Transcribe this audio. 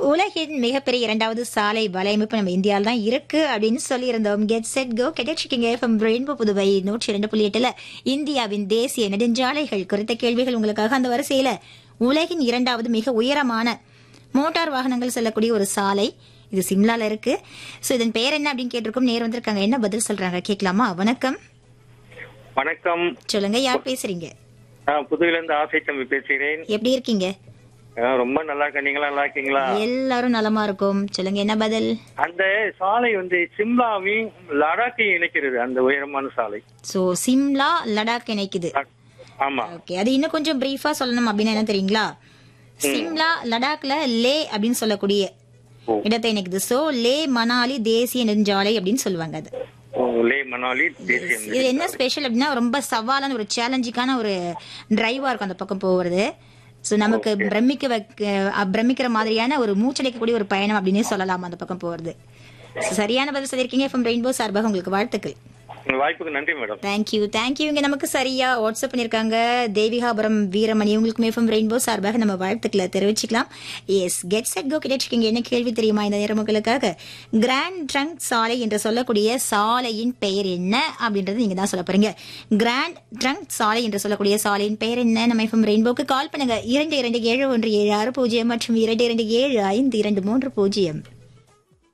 உலகின் மிகப்பெரிய இரண்டாவது சாலை வலையமைப்பு நம்ம இந்தியாவில் தான் இருக்கு அப்படின்னு சொல்லியிருந்தோம் கெட் செட் கோ கிடைச்சிருக்கீங்க எஃப்எம் ரெயின்போ புதுவை நூற்றி இரண்டு புள்ளி எட்டுல இந்தியாவின் தேசிய நெடுஞ்சாலைகள் குறித்த கேள்விகள் உங்களுக்காக அந்த வரிசையில உலகின் இரண்டாவது மிக உயரமான மோட்டார் வாகனங்கள் செல்லக்கூடிய ஒரு சாலை இது சிம்லால இருக்கு சோ இதன் பெயர் என்ன அப்படின்னு கேட்டிருக்கோம் நேர் வந்திருக்காங்க என்ன பதில் சொல்றாங்க கேட்கலாமா வணக்கம் வணக்கம் சொல்லுங்க யார் பேசுறீங்க நான் புதுவில இருந்து ஆசை தம்பி பேசுகிறேன் எப்படி இருக்கீங்க ஆ, ரொம்ப நல்லா இருக்க நீங்களா நல்லா இருக்கீங்களா எல்லாரும் நலமா இருக்கும் சொல்லுங்க என்ன பதில் அந்த சாலை வந்து சிம்லாவையும் லடாக்கையும் இணைக்கிறது அந்த உயரமான சாலை சோ சிம்லா லடாக் இணைக்குது ஆமா ஓகே அது இன்னும் கொஞ்சம் பிரீஃபா சொல்லணும் அப்படின்னா என்ன தெரியுங்களா சிம்லா லடாக்ல லே அப்படின்னு சொல்லக்கூடிய ஓ. இடத்தை இணைக்குது சோ லே மணாலி தேசிய நெடுஞ்சாலை அப்படின்னு சொல்லுவாங்க அது ஓ, லே மணாலி தேசியம் இது என்ன ஸ்பெஷல் அப்படின்னா ரொம்ப சவாலான ஒரு சேலஞ்சிக்கான ஒரு டிரைவா இருக்கும் அந்த பக்கம் போகிறது சோ நமக்கு பிரமிக்க வைக்க அ, பிரமிக்கிற மாதிரியான ஒரு மூச்சடைக்கக்கூடிய ஒரு பயணம் அப்படின்னு சொல்லலாம் அந்த பக்கம் போறது So, சரியான பதில் சொல்லியிருக்கீங்க எஃப்எம் ரெயின்போ சார்பாக உங்களுக்கு வாழ்த்துக்கள் உங்க வாய்ப்புக்கு நன்றி மேடம் தேங்க்யூ தேங்க்யூ இங்க நமக்கு சரியா வாட்ஸ்அப் பண்ணிருக்காங்க தேவிகாபுரம் வீரமணி உங்களுக்கு மேஃபம் ரெயின்போ சார்பாக நம்ம வாழ்த்துக்களை தெரிவிச்சுக்கலாம் எஸ் கெட் செட் கோ கிடைச்சிருக்கீங்க என்ன கேள்வி தெரியுமா இந்த நேரம் உங்களுக்காக கிராண்ட் ட்ரங்க் சாலை என்று சொல்லக்கூடிய சாலையின் பெயர் என்ன அப்படின்றது நீங்க தான் சொல்ல போறீங்க கிராண்ட் ட்ரங்க் சாலை என்று சொல்லக்கூடிய சாலையின் பெயர் என்ன நம்ம எஃப்எம் ரெயின்போக்கு கால் பண்ணுங்க இரண்டு இரண்டு ஏழு ஒன்று ஏழு ஆறு பூஜ்ஜியம் மற்றும் இரண்டு இரண்டு ஏழு ஐந்து இரண்டு மூன்று பூஜ்ஜியம்